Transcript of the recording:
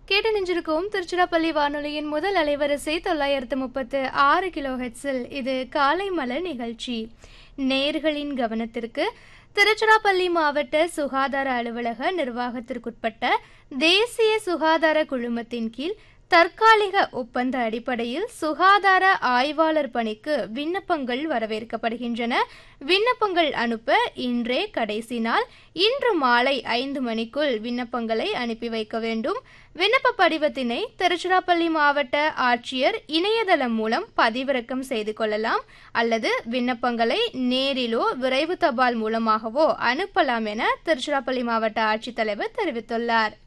கேட்டு நிஞ்சிருக்கும் திருச்சிராப்பள்ளி வானொலியின் முதல் அலைவரிசை தொள்ளாயிரத்து முப்பத்து ஆறு கிலோ ஹெட்ஸில் இது காலை மலர் நிகழ்ச்சி நேர்களின் கவனத்திற்கு திருச்சிராப்பள்ளி மாவட்ட சுகாதார அலுவலக நிர்வாகத்திற்குட்பட்ட தேசிய சுகாதார குழுமத்தின் கீழ் தற்காலிக ஒப்பந்த அடிப்படையில் சுகாதார ஆய்வாளர் பணிக்கு விண்ணப்பங்கள் வரவேற்கப்படுகின்றன விண்ணப்பங்கள் அனுப்ப இன்றே கடைசி நாள் இன்று மாலை ஐந்து மணிக்குள் விண்ணப்பங்களை அனுப்பி வைக்க வேண்டும் விண்ணப்ப படிவத்தினை திருச்சிராப்பள்ளி மாவட்ட ஆட்சியர் இணையதளம் மூலம் பதிவிறக்கம் செய்து கொள்ளலாம் அல்லது விண்ணப்பங்களை நேரிலோ விரைவு தபால் மூலமாகவோ அனுப்பலாம் என திருச்சிராப்பள்ளி மாவட்ட ஆட்சித்தலைவர் தெரிவித்துள்ளார்